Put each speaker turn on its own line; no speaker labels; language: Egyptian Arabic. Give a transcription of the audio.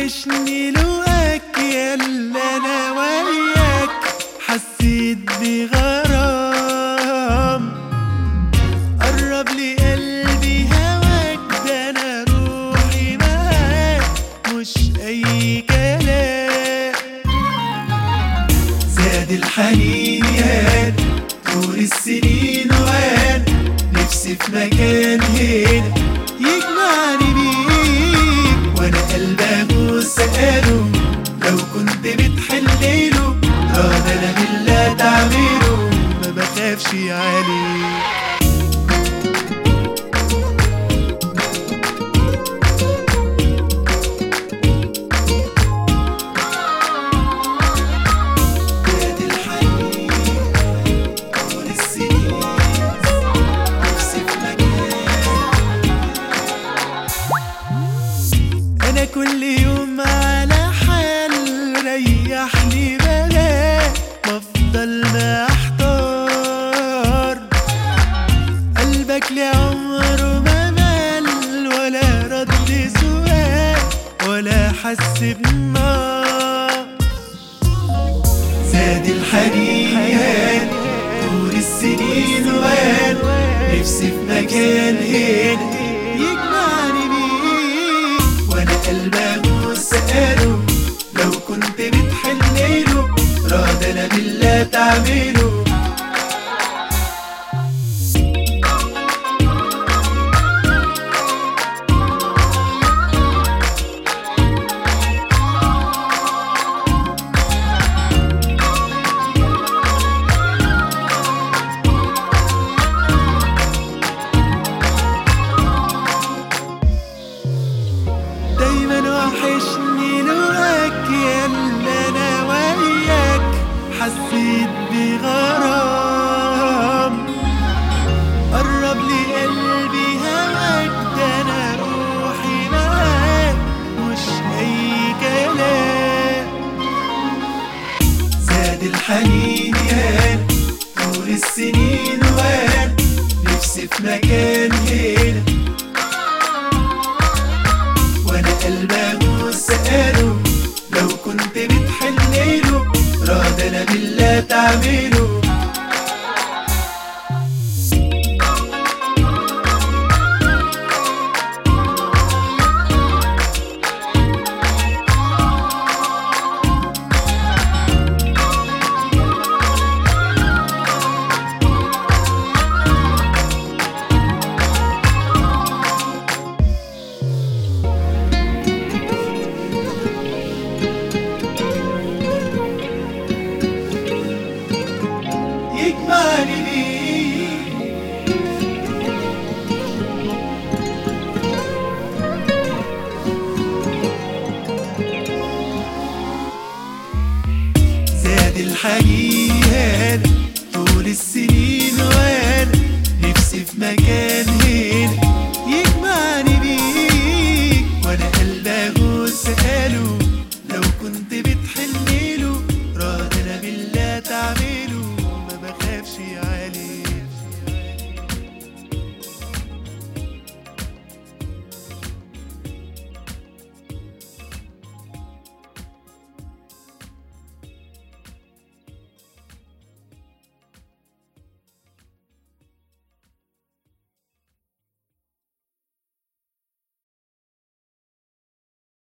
وحشني لقاك يلا انا وياك حسيت بغرام قرب لي قلبي هواك ده انا روحي معاك مش اي كلام زاد الحنين يان طول السنين وان نفسي في مكان هنا يجمعني بيك وانا قلبي ابوس قاله لو كنت بتحلله راضي انا بالله تعمله ما بخافش عليك زاد الحنين طول السنين نفسي في مكان انا كل يوم على حال ريحني بلاك وافضل محتار قلبك لعمره ما مال ولا رد سؤال ولا حس بنار زاد الحنين طول السنين وان نفسي في مكان هنا يجمعني بيك وانا قلبي ابوس قاله لو كنت بتحنله راضي انا بالله تعمله دايما وحشني لقاك يلا انا وياك حسيت بغرام قرب لي قلبي هواك ده انا روحي معاك مش اي كلام زاد الحنين يان طول السنين وان نفسي في مكان هنا وانا قلبي ابوس قاله لو كنت بتحنله راضي انا بالله تعمله يجمعني بيك زاد الحنين